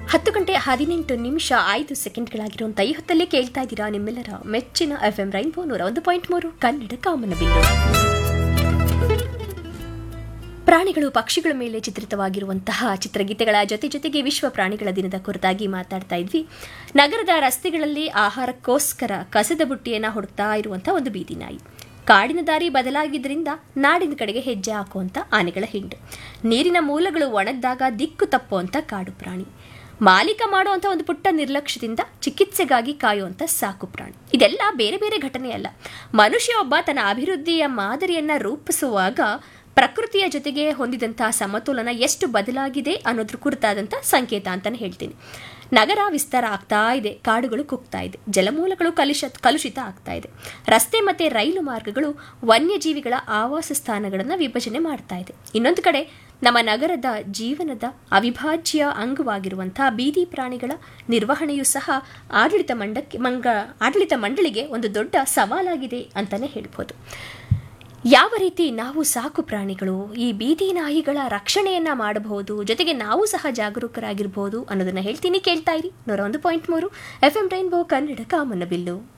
ಹತ್ತು ಗಂಟೆ ಹದಿನೆಂಟು ನಿಮಿಷ ಐದು ಸೆಕೆಂಡ್ಗಳಾಗಿರುವಂಥ ಈ ಹೊತ್ತಲ್ಲಿ ಕೇಳ್ತಾ ಇದ್ದೀರಾ ನಿಮ್ಮೆಲ್ಲರ ಮೆಚ್ಚಿನ ಎಫ್ ಎಂ ರೈನ್ಬೋ ನೂರ ಒಂದು ಪಾಯಿಂಟ್ ಮೂರು ಕನ್ನಡ ಕಾಮನಬಿಲ್ಲು ಪ್ರಾಣಿಗಳು ಪಕ್ಷಿಗಳ ಮೇಲೆ ಚಿತ್ರಿತವಾಗಿರುವಂತಹ ಚಿತ್ರಗೀತೆಗಳ ಜೊತೆ ಜೊತೆಗೆ ವಿಶ್ವ ಪ್ರಾಣಿಗಳ ದಿನದ ಕುರಿತಾಗಿ ಮಾತಾಡ್ತಾ ಇದ್ವಿ ನಗರದ ರಸ್ತೆಗಳಲ್ಲಿ ಆಹಾರಕ್ಕೋಸ್ಕರ ಕಸದ ಬುಟ್ಟಿಯನ್ನು ಹುಡುಕ್ತಾ ಇರುವಂತಹ ಒಂದು ಬೀದಿ ನಾಯಿ ಕಾಡಿನ ದಾರಿ ಬದಲಾಗಿದ್ದರಿಂದ ನಾಡಿನ ಕಡೆಗೆ ಹೆಜ್ಜೆ ಹಾಕುವಂತ ಆನೆಗಳ ಹಿಂಡು ನೀರಿನ ಮೂಲಗಳು ಒಣಗಿದಾಗ ದಿಕ್ಕು ತಪ್ಪುವಂತ ಕಾಡು ಪ್ರಾಣಿ ಮಾಲೀಕ ಮಾಡುವಂಥ ಒಂದು ಪುಟ್ಟ ನಿರ್ಲಕ್ಷ್ಯದಿಂದ ಚಿಕಿತ್ಸೆಗಾಗಿ ಕಾಯುವಂಥ ಸಾಕು ಪ್ರಾಣಿ ಇದೆಲ್ಲ ಬೇರೆ ಬೇರೆ ಘಟನೆಯಲ್ಲ ಮನುಷ್ಯ ಒಬ್ಬ ತನ್ನ ಅಭಿವೃದ್ಧಿಯ ಮಾದರಿಯನ್ನ ರೂಪಿಸುವಾಗ ಪ್ರಕೃತಿಯ ಜೊತೆಗೆ ಹೊಂದಿದಂತಹ ಸಮತೋಲನ ಎಷ್ಟು ಬದಲಾಗಿದೆ ಅನ್ನೋದ್ರ ಕುರಿತಾದಂಥ ಸಂಕೇತ ಅಂತಾನೆ ಹೇಳ್ತೀನಿ ನಗರ ವಿಸ್ತಾರ ಆಗ್ತಾ ಇದೆ ಕಾಡುಗಳು ಕುಗ್ತಾ ಇದೆ ಜಲಮೂಲಗಳು ಕಲುಷ ಕಲುಷಿತ ಆಗ್ತಾ ಇದೆ ರಸ್ತೆ ಮತ್ತೆ ರೈಲು ಮಾರ್ಗಗಳು ವನ್ಯಜೀವಿಗಳ ಆವಾಸ ಸ್ಥಾನಗಳನ್ನು ವಿಭಜನೆ ಮಾಡ್ತಾ ಇದೆ ಇನ್ನೊಂದು ಕಡೆ ನಮ್ಮ ನಗರದ ಜೀವನದ ಅವಿಭಾಜ್ಯ ಅಂಗವಾಗಿರುವಂತಹ ಬೀದಿ ಪ್ರಾಣಿಗಳ ನಿರ್ವಹಣೆಯೂ ಸಹ ಆಡಳಿತ ಮಂಡಕ್ಕೆ ಮಂಗ ಆಡಳಿತ ಮಂಡಳಿಗೆ ಒಂದು ದೊಡ್ಡ ಸವಾಲಾಗಿದೆ ಅಂತಾನೆ ಹೇಳ್ಬೋದು ಯಾವ ರೀತಿ ನಾವು ಸಾಕು ಪ್ರಾಣಿಗಳು ಈ ಬೀದಿ ನಾಯಿಗಳ ರಕ್ಷಣೆಯನ್ನ ಮಾಡಬಹುದು ಜೊತೆಗೆ ನಾವು ಸಹ ಜಾಗರೂಕರಾಗಿರ್ಬೋದು ಅನ್ನೋದನ್ನ ಹೇಳ್ತೀನಿ ಕೇಳ್ತಾ ಇರಿ ನೂರ ಒಂದು ಪಾಯಿಂಟ್ ಮೂರು ಎಫ್ ಎಂ ರೈನ್ಬೋ ಕನ್ನಡ ಕಾಮನಬಿಲ್ಲು